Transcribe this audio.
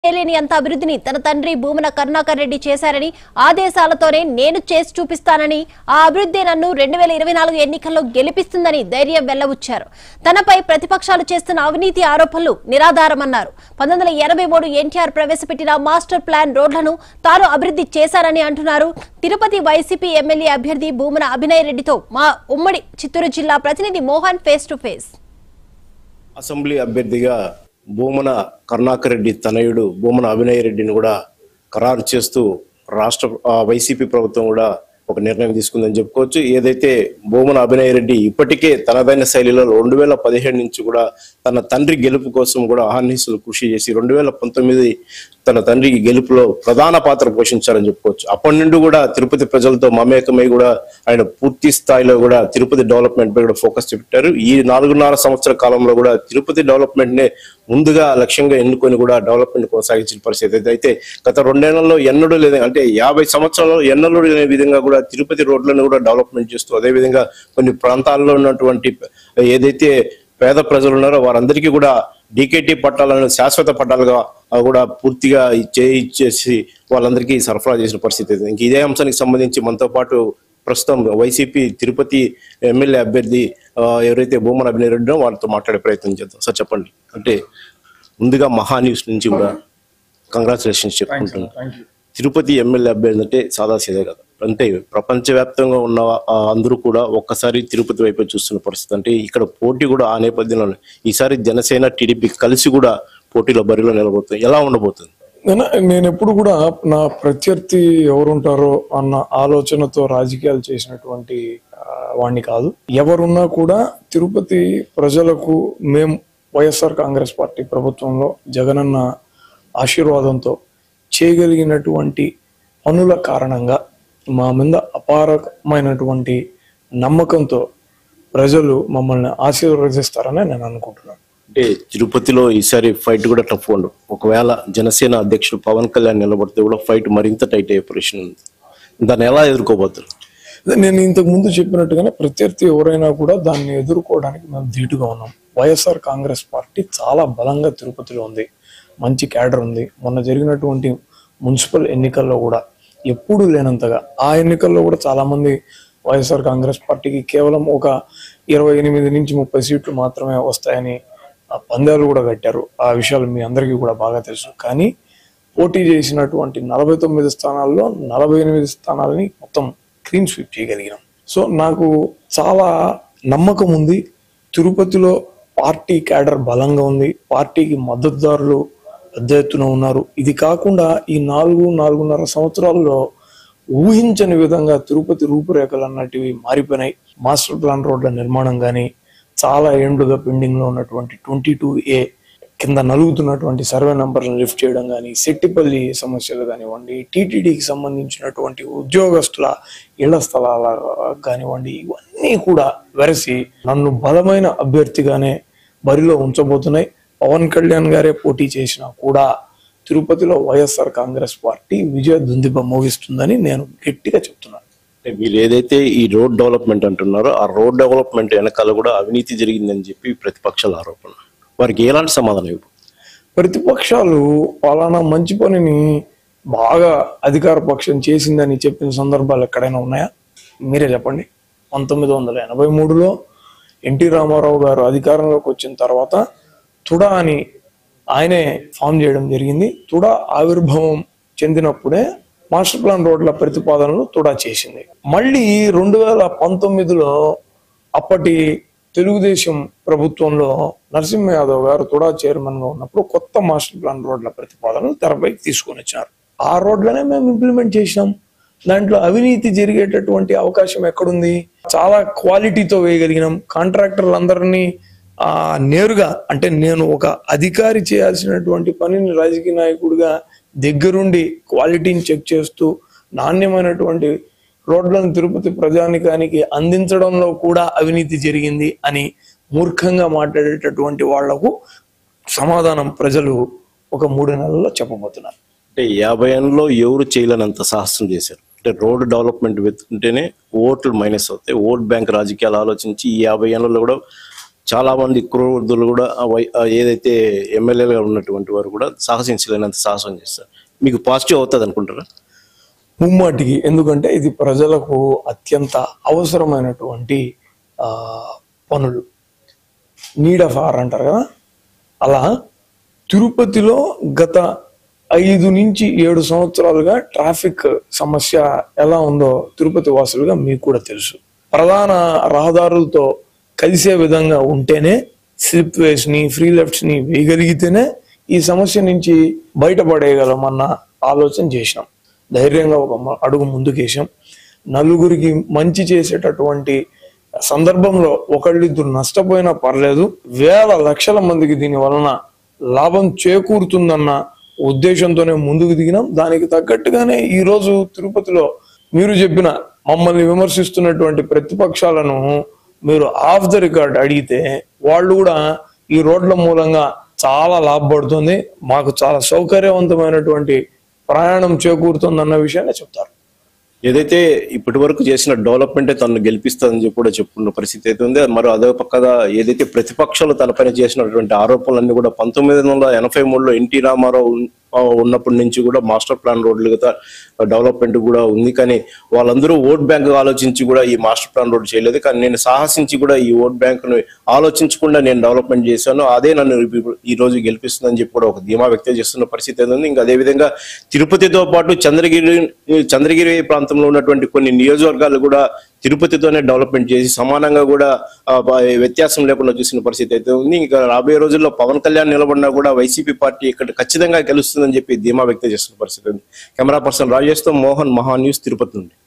చేయలేని అంత అభివృద్ధిని తన తండ్రి భూమన కరుణాకర్ రెడ్డి చేశారని ఆదేశాలతోనే నేను చేసి చూపిస్తానని ఆ అభివృద్ధి నన్ను రెండు వేల ఇరవై నాలుగు ఎన్నికల్లో గెలిపిస్తుందని ధైర్యం వెల్లబుచ్చారు తనపై ప్రతిపక్షాలు చేస్తున్న అవినీతి ఆరోపణలు నిరాధారమన్నారు పంతొమ్మిది వందల ఎనభై మూడు ఎన్టీఆర్ ప్రవేశపెట్టిన మాస్టర్ ప్లాన్ రోడ్లను తాను అభివృద్ధి చేశారని అంటున్నారు తిరుపతి వైసీపీ ఎమ్మెల్యే అభ్యర్థి భూమన అభినయ్ రెడ్డితో మా ఉమ్మడి చిత్తూరు జిల్లా ప్రతినిధి Mohan face to face assembly అభ్యర్థిగా భూమన కరుణాకర్ రెడ్డి తనయుడు భూమన అభినయ్ రెడ్డిని కూడా ఖరారు చేస్తూ రాష్ట్ర ఆ, వైసీపీ ప్రభుత్వం కూడా ఒక నిర్ణయం తీసుకుందని చెప్పుకోవచ్చు ఏదైతే భూమన అభినయ్ రెడ్డి ఇప్పటికే తనదైన శైలిలో రెండు వేల పదిహేడు నుంచి కూడా తన తండ్రి గెలుపు కోసం కూడా అహర్నిశలు కృషి చేసి రెండు వేల పంతొమ్మిది తన తండ్రికి గెలుపులో ప్రధాన పాత్ర పోషించారని చెప్పుకోవచ్చు అప్పటి నుండి కూడా తిరుపతి ప్రజలతో మమేకమై కూడా ఆయన పూర్తి స్థాయిలో కూడా తిరుపతి డెవలప్మెంట్ పై కూడా ఫోకస్ పెట్టారు ఈ నాలుగున్నర సంవత్సర కాలంలో కూడా తిరుపతి డెవలప్మెంట్ నే ముందుగా లక్ష్యంగా ఎన్నుకొని కూడా డెవలప్మెంట్ కొనసాగించిన పరిస్థితి అయితే అయితే గత రెండేళ్లలో ఎన్నడూ లేదు అంటే యాభై సంవత్సరాల్లో ఎన్నడూ లేని విధంగా కూడా తిరుపతి రోడ్లను కూడా డెవలప్మెంట్ చేస్తూ అదే విధంగా కొన్ని ప్రాంతాల్లో ఉన్నటువంటి ఏదైతే పేద ప్రజలు ఉన్నారో వారందరికీ కూడా డీకేటీ పట్టాలను శాశ్వత పట్టాలుగా ఆ కూడా పూర్తిగా ఇచ్చే ఇచ్చేసి వాళ్ళందరికీ సరఫరా చేసిన పరిస్థితి ఉంది. ఇంక ఇదే అంశానికి సంబంధించి మనతో పాటు ప్రస్తుతం వైసీపీ తిరుపతి ఎమ్మెల్యే అభ్యర్థి ఆ, ఎవరైతే భూమన్ అభినయ్ రెడ్డి వారితో మాట్లాడే ప్రయత్నం చేద్దాం సార్ చెప్పండి అంటే ముందుగా మహా న్యూస్ నుంచి కూడా కంగ్రాచులేషన్స్ చెప్పుకుంటున్నాను తిరుపతి ఎమ్మెల్యే అభ్యర్థి అంటే సాదాసీదే కదా అంటే ప్రపంచవ్యాప్తంగా ఉన్న ఆ, అందరూ కూడా ఒక్కసారి తిరుపతి వైపు చూస్తున్న పరిస్థితి అంటే ఇక్కడ పోటీ కూడా ఆ నేపథ్యంలో ఈసారి జనసేన టీడీపీ కలిసి కూడా పోటీలో బరిలో నిలబోతుంది ఎలా ఉండబోతుంది నేను నేను ఎప్పుడు కూడా నా ప్రత్యర్థి ఎవరుంటారో అన్న ఆలోచనతో రాజకీయాలు చేసినటువంటి ఆ, వాణ్ణి కాదు ఎవరున్నా కూడా తిరుపతి ప్రజలకు మేము వైఎస్ఆర్ కాంగ్రెస్ పార్టీ ప్రభుత్వంలో జగనన్న ఆశీర్వాదంతో చేయగలిగినటువంటి పనుల కారణంగా మా మీద అపారమైనటువంటి నమ్మకంతో ప్రజలు మమ్మల్ని ఆశీర్వదిస్తారని నేను అనుకుంటున్నాను అంటే తిరుపతిలో ఈసారి ఫైట్ కూడా టఫ్ ఉండు ఒకవేళ జనసేన అధ్యక్షుడు పవన్ కళ్యాణ్ నిలబడితే కూడా ఫైట్ మరింత టైట్ అయ్యే పొజిషన్ ఉంది దాన్ని ఎలా ఎదుర్కోబోతున్నారు అదే నేను ఇంతకు ముందు చెప్పినట్టుగానే ప్రత్యర్థి ఎవరైనా కూడా దాన్ని ఎదుర్కోవడానికి మేము ధీటుగా ఉన్నాం వైఎస్ఆర్ కాంగ్రెస్ పార్టీ చాలా బలంగా తిరుపతిలో ఉంది మంచి క్యాడర్ ఉంది మొన్న జరిగినటువంటి మున్సిపల్ ఎన్నికల్లో కూడా ఎప్పుడూ లేనంతగా ఆ ఎన్నికల్లో కూడా చాలా మంది వైఎస్ఆర్ కాంగ్రెస్ పార్టీకి కేవలం ఒక ఇరవై ఎనిమిది నుంచి ముప్పై సీట్లు మాత్రమే వస్తాయని ఆ పందాలు కూడా కట్టారు ఆ విషయాలు మీ అందరికీ కూడా బాగా తెలుసు కానీ పోటీ చేసినటువంటి నలభై తొమ్మిది స్థానాల్లో నలభై ఎనిమిది స్థానాలని మొత్తం క్లీన్ స్వీప్ చేయగలిగినాం సో నాకు చాలా నమ్మకం ఉంది తిరుపతిలో పార్టీ క్యాడర్ బలంగా ఉంది పార్టీకి మద్దతుదారులు పెద్ద ఎత్తున ఉన్నారు ఇది కాకుండా ఈ నాలుగు నాలుగున్నర సంవత్సరాల్లో ఊహించని విధంగా తిరుపతి రూపురేఖలు అన్నటివి మారిపోయినాయి మాస్టర్ ప్లాన్ రోడ్ల నిర్మాణం కానీ చాలా ఏండ్లుగా పెండింగ్ లో ఉన్నటువంటి ట్వంటీ టూ ఏ కింద నలుగుతున్నటువంటి సర్వే నంబర్లను లిఫ్ట్ చేయడం కానీ సెట్టిపల్లి సమస్యలు కానివ్వండి టీటీడీకి సంబంధించినటువంటి ఉద్యోగస్తుల ఇళ్ల స్థలాల కానివ్వండి ఇవన్నీ కూడా వెరసి నన్ను బలమైన అభ్యర్థిగానే బరిలో ఉంచబోతున్నాయి పవన్ కళ్యాణ్ గారే పోటీ చేసినా కూడా తిరుపతిలో వైఎస్ఆర్ కాంగ్రెస్ పార్టీ విజయ దుందిబ మోగిస్తుందని నేను గట్టిగా చెప్తున్నాను అంటే వీళ్ళు ఏదైతే ఈ రోడ్ డెవలప్మెంట్ అంటున్నారో ఆ రోడ్ డెవలప్మెంట్ వెనకాల కూడా అవినీతి జరిగిందని చెప్పి ప్రతిపక్షాల ఆరోపణ వారికి ఎలాంటి సమాధానం ఇవ్వు ప్రతిపక్షాలు పలానా మంచి పనిని బాగా అధికార పక్షం చేసిందని చెప్పిన సందర్భాలు ఎక్కడైనా ఉన్నాయా మీరే చెప్పండి పంతొమ్మిది వందల ఎనభై మూడులో ఎన్టీ రామారావు గారు అధికారంలోకి వచ్చిన తర్వాత తుడా అని ఆయనే ఫామ్ చేయడం జరిగింది తుడా ఆవిర్భావం చెందినప్పుడే మాస్టర్ ప్లాన్ రోడ్ల ప్రతిపాదనలు తుడా చేసింది మళ్ళీ రెండు వేల పంతొమ్మిదిలో అప్పటి తెలుగుదేశం ప్రభుత్వంలో నరసింహ యాదవ్ గారు తుడా చైర్మన్ గా ఉన్నప్పుడు కొత్త మాస్టర్ ప్లాన్ రోడ్ల ప్రతిపాదనలు తెరపైకి తీసుకొని వచ్చారు ఆ రోడ్లనే మేము ఇంప్లిమెంట్ చేసినాం దాంట్లో అవినీతి జరిగేటటువంటి అవకాశం ఎక్కడుంది చాలా క్వాలిటీతో వేయగలిగినాం కాంట్రాక్టర్లందరినీ ఆ నేరుగా అంటే నేను ఒక అధికారి చేయాల్సినటువంటి పనిని రాజకీయ నాయకుడిగా దగ్గరుండి క్వాలిటీని చెక్ చేస్తూ నాణ్యమైనటువంటి రోడ్లను తిరుపతి ప్రజానికానికి అందించడంలో కూడా అవినీతి జరిగింది అని మూర్ఖంగా మాట్లాడేటటువంటి వాళ్లకు సమాధానం ప్రజలు ఒక మూడు నెలల్లో చెప్పబోతున్నారు అంటే యాభై ఏళ్ళలో ఎవరు చేయలేనంత సాహసం చేశారు అంటే రోడ్ డెవలప్మెంట్ వెతుకుంటేనే ఓట్లు మైనస్ అవుతాయి ఓట్ బ్యాంక్ రాజకీయాలు ఆలోచించి ఈ యాభై ఏళ్ళలో కూడా చాలా మంది క్రూరుదులు కూడా ఆ వై- ఆ ఏదైతే ఎమ్మెల్యేలుగా ఉన్నటువంటి వారు కూడా సాహసించలేనంత సాహసం చేస్తారు మీకు పాజిటివ్ అవుతుంది అనుకుంటారా ముమ్మాటికి ఎందుకంటే ఇది ప్రజలకు అత్యంత అవసరమైనటువంటి ఆ, పనులు నీడ్ ఆఫ్ ఆర్ అంటారు కదా అలా తిరుపతిలో గత ఐదు నుంచి ఏడు సంవత్సరాలుగా ట్రాఫిక్ సమస్య ఎలా ఉందో తిరుపతి వాసులుగా మీకు కూడా తెలుసు ప్రధాన రహదారులతో కలిసే విధంగా ఉంటేనే స్లిప్ వేస్ ని ఫ్రీ లెఫ్ట్స్ ని వేయగలిగితేనే ఈ సమస్య నుంచి బయటపడేయగలమన్న ఆలోచన చేసినాం ధైర్యంగా ఒక మ- అడుగు ముందుకేసాం నలుగురికి మంచి చేసేటటువంటి సందర్భంలో ఒకళ్ళిద్దరు నష్టపోయినా పర్లేదు వేల లక్షల మందికి దీని వలన లాభం చేకూరుతుందన్న ఉద్దేశంతోనే ముందుకు దిగినాం దానికి తగ్గట్టుగానే ఈ రోజు తిరుపతిలో మీరు చెప్పిన మమ్మల్ని విమర్శిస్తున్నటువంటి ప్రతిపక్షాలను మీరు ఆఫ్ ద రికార్డ్ అడిగితే వాళ్ళు కూడా ఈ రోడ్ల మూలంగా చాలా లాభపడుతుంది మాకు చాలా సౌకర్యవంతమైనటువంటి ప్రయాణం చేకూరుతుంది విషయాన్ని చెప్తారు ఏదైతే ఇప్పటి వరకు చేసిన డెవలప్మెంటే తనను గెలిపిస్తుందని చెప్పి కూడా చెప్పుకున్న పరిస్థితి అయితే ఉంది మరో అదే పక్కగా ఏదైతే ప్రతిపక్షాలు తనపైన చేసినటువంటి ఆరోపణలన్నీ కూడా పంతొమ్మిది వందల ఎనభై మూడులో ఎన్టీ రామారావు ఉన్- ఆ ఉన్నప్పటి నుంచి కూడా మాస్టర్ ప్లాన్ రోడ్లు కదా డెవలప్మెంట్ కూడా ఉంది కానీ వాళ్ళందరూ ఓట్ బ్యాంక్ ఆలోచించి కూడా ఈ మాస్టర్ ప్లాన్ రోడ్ చేయలేదు కానీ నేను సాహసించి కూడా ఈ ఓట్ బ్యాంక్ ను ఆలోచించకుండా నేను డెవలప్మెంట్ చేశాను అదే నన్ను ఇప్పుడు ఈ రోజు గెలిపిస్తుందని చెప్పి కూడా ఒక ధీమా వ్యక్తం చేస్తున్న పరిస్థితి అయితే ఉంది ఇంకా అదే విధంగా తిరుపతితో పాటు చంద్రగిరి చంద్రగిరి ప్రాంతంలో ఉన్నటువంటి కొన్ని నియోజకవర్గాలు కూడా తిరుపతితోనే డెవలప్మెంట్ చేసి సమానంగా కూడా ఆ, బ- వ్యత్యాసం లేకుండా చూసిన పరిస్థితి అయితే ఉంది ఇంకా రాబోయే రోజుల్లో పవన్ కళ్యాణ్ నిలబడినా కూడా వైసీపీ పార్టీ ఇక్కడ ఖచ్చితంగా గెలుస్తుందని చెప్పి ధీమా వ్యక్తం చేస్తున్న పరిస్థితి ఉంది కెమెరా పర్సన్ రాజేష్తో మోహన్ మహా న్యూస్ తిరుపతి నుండి